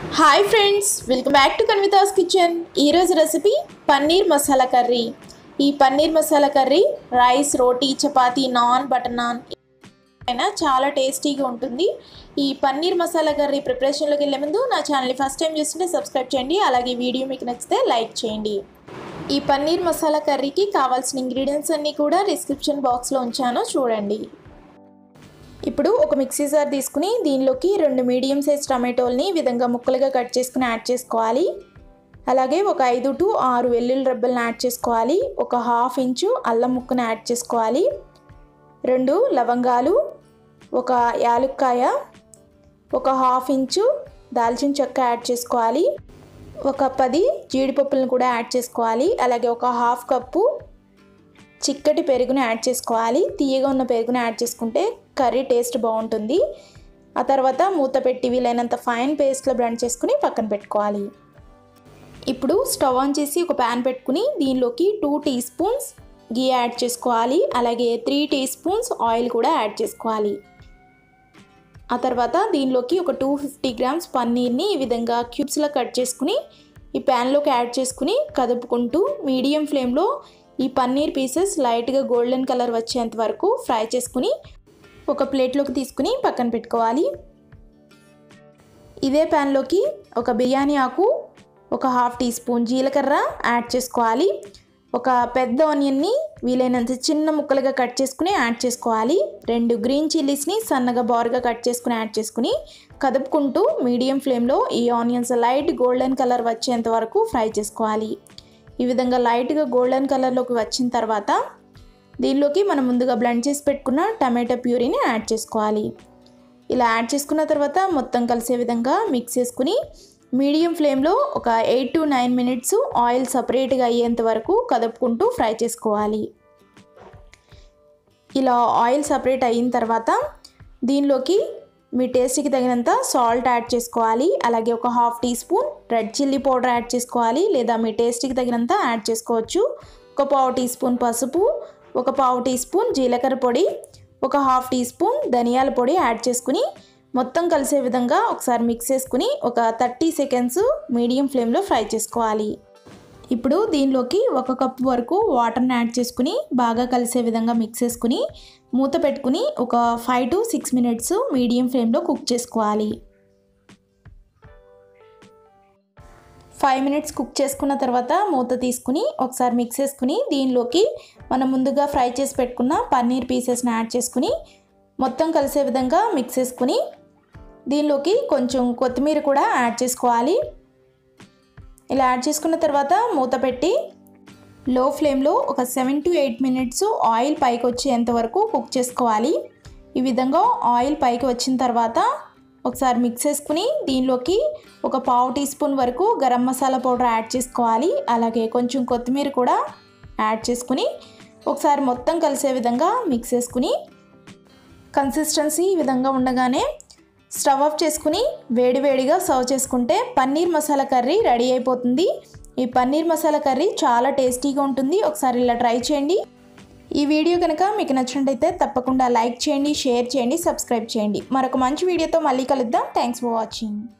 hi friends welcome back to Kanvitha's kitchen ఈరోజు recipe paneer masala curry ఈ paneer masala curry rice roti chapati naan butter naan అయినా చాలా టేస్టీగా ఉంటుంది ఈ పన్నీర్ మసాలా కర్రీ ప్రిపరేషన్లోకి వెళ్ళే ముందు నా ఛానల్ని ఫస్ట్ టైం చూస్తుంటే సబ్స్క్రైబ్ చేయండి అలాగే వీడియో మీకు నచ్చితే లైక్ చేయండి ఈ పన్నీర్ మసాలా కర్రీకి కావాల్సిన ఇంగ్రీడియంట్స్ అన్నీ కూడా డిస్క్రిప్షన్ బాక్స్లో ఉంచాను చూడండి ఇప్పుడు ఒక మిక్సీ జార్ తీసుకుని దీనిలోకి రెండు మీడియం సైజ్ టమాటోల్ని ఈ విధంగా ముక్కలుగా కట్ చేసుకుని యాడ్ చేసుకోవాలి అలాగే ఒక ఐదు టు ఆరు వెల్లుల్లి రబ్బల్ని యాడ్ చేసుకోవాలి ఒక హాఫ్ ఇంచు అల్లం ముక్కను యాడ్ చేసుకోవాలి రెండు లవంగాలు ఒక యాలుక్కాయ ఒక హాఫ్ ఇంచు దాల్చిన చెక్క యాడ్ చేసుకోవాలి ఒక పది జీడిపప్పులను కూడా యాడ్ చేసుకోవాలి అలాగే ఒక హాఫ్ కప్పు చిక్కటి పెరుగుని యాడ్ చేసుకోవాలి తీయగా ఉన్న పెరుగుని యాడ్ చేసుకుంటే కర్రీ టేస్ట్ బాగుంటుంది ఆ తర్వాత మూత పెట్టి వీలైనంత ఫైన్ పేస్ట్లో బ్లెండ్ చేసుకుని పక్కన పెట్టుకోవాలి ఇప్పుడు స్టవ్ ఆన్ చేసి ఒక ప్యాన్ పెట్టుకుని దీనిలోకి two teaspoons ghee add చేసుకోవాలి అలాగే త్రీ టీ స్పూన్స్ ఆయిల్ కూడా యాడ్ చేసుకోవాలి ఆ తర్వాత దీనిలోకి ఒక టూ ఫిఫ్టీ గ్రామ్స్ పన్నీర్ని ఈ విధంగా క్యూబ్స్లో కట్ చేసుకుని ఈ ప్యాన్లోకి యాడ్ చేసుకుని కదుపుకుంటూ మీడియం ఫ్లేమ్లో ఈ పన్నీర్ పీసెస్ లైట్గా గోల్డెన్ కలర్ వచ్చేంత వరకు ఫ్రై చేసుకుని ఒక ప్లేట్లోకి తీసుకుని పక్కన పెట్టుకోవాలి ఇదే ప్యాన్లోకి ఒక బిర్యానీ ఆకు ఒక హాఫ్ టీ స్పూన్ జీలకర్ర యాడ్ చేసుకోవాలి ఒక పెద్ద ఆనియన్ని వీలైనంత చిన్న ముక్కలుగా కట్ చేసుకుని యాడ్ చేసుకోవాలి రెండు గ్రీన్ చిల్లీస్ని సన్నగా బారుగా కట్ చేసుకుని యాడ్ చేసుకుని కదుపుకుంటూ మీడియం ఫ్లేమ్లో ఈ ఆనియన్స్ లైట్ గోల్డెన్ కలర్ వచ్చేంత వరకు ఫ్రై చేసుకోవాలి ఈ విధంగా లైట్గా గోల్డెన్ కలర్లోకి వచ్చిన తర్వాత దీనిలోకి మనం ముందుగా బ్లెండ్ చేసి పెట్టుకున్న టమాటో ప్యూరీని యాడ్ చేసుకోవాలి ఇలా యాడ్ చేసుకున్న తర్వాత మొత్తం కలిసే విధంగా మిక్స్ చేసుకుని మీడియం ఫ్లేమ్లో ఒక eight to nine minutes oil సపరేట్గా అయ్యేంత వరకు కదుపుకుంటూ ఫ్రై చేసుకోవాలి ఇలా ఆయిల్ సపరేట్ అయిన తర్వాత దీనిలోకి మీ టేస్ట్కి తగినంత సాల్ట్ యాడ్ చేసుకోవాలి అలాగే ఒక half teaspoon red chilli powder add చేసుకోవాలి లేదా మీ టేస్ట్కి తగినంత యాడ్ చేసుకోవచ్చు ఒక పావు టీ స్పూన్ పసుపు ఒక పావు టీ స్పూన్ జీలకర్ర పొడి ఒక హాఫ్ టీ స్పూన్ ధనియాల పొడి యాడ్ చేసుకుని మొత్తం కలిసే విధంగా ఒకసారి మిక్స్ చేసుకుని ఒక థర్టీ సెకండ్స్ మీడియం ఫ్లేమ్లో ఫ్రై చేసుకోవాలి ఇప్పుడు దీనిలోకి ఒక కప్పు వరకు వాటర్ని యాడ్ చేసుకుని బాగా కలిసే విధంగా మిక్స్ చేసుకుని మూత పెట్టుకుని ఒక five to six minutes medium ఫ్లేమ్లో కుక్ చేసుకోవాలి ఫైవ్ మినిట్స్ కుక్ చేసుకున్న తర్వాత మూత తీసుకుని ఒకసారి మిక్స్ చేసుకుని దీనిలోకి మనం ముందుగా ఫ్రై చేసి పెట్టుకున్న పన్నీర్ పీసెస్ని యాడ్ చేసుకుని మొత్తం కలిసే విధంగా మిక్స్ చేసుకుని దీనిలోకి కొంచెం కొత్తిమీర కూడా యాడ్ చేసుకోవాలి ఇలా యాడ్ చేసుకున్న తర్వాత మూత పెట్టి లో ఫ్లేమ్లో ఒక seven to eight minutes oil పైకి వచ్చేంత వరకు కుక్ చేసుకోవాలి ఈ విధంగా ఆయిల్ పైకి వచ్చిన తర్వాత ఒకసారి మిక్స్ చేసుకుని దీనిలోకి ఒక పావు టీ స్పూన్ వరకు గరం మసాలా పౌడర్ యాడ్ చేసుకోవాలి అలాగే కొంచెం కొత్తిమీర కూడా యాడ్ చేసుకుని ఒకసారి మొత్తం కలిసే విధంగా మిక్స్ చేసుకుని కన్సిస్టెన్సీ ఈ విధంగా ఉండగానే స్టవ్ ఆఫ్ చేసుకుని వేడివేడిగా సర్వ్ చేసుకుంటే పన్నీర్ మసాలా కర్రీ రెడీ అయిపోతుంది ఈ పన్నీర్ మసాలా కర్రీ చాలా టేస్టీగా ఉంటుంది ఒకసారి ఇలా ట్రై చేయండి ఈ వీడియో కనుక మీకు నచ్చినట్టయితే తప్పకుండా లైక్ చేయండి షేర్ చేయండి సబ్స్క్రైబ్ చేయండి మరొక మంచి వీడియోతో మళ్ళీ కలుద్దాం థ్యాంక్స్ ఫర్ వాచింగ్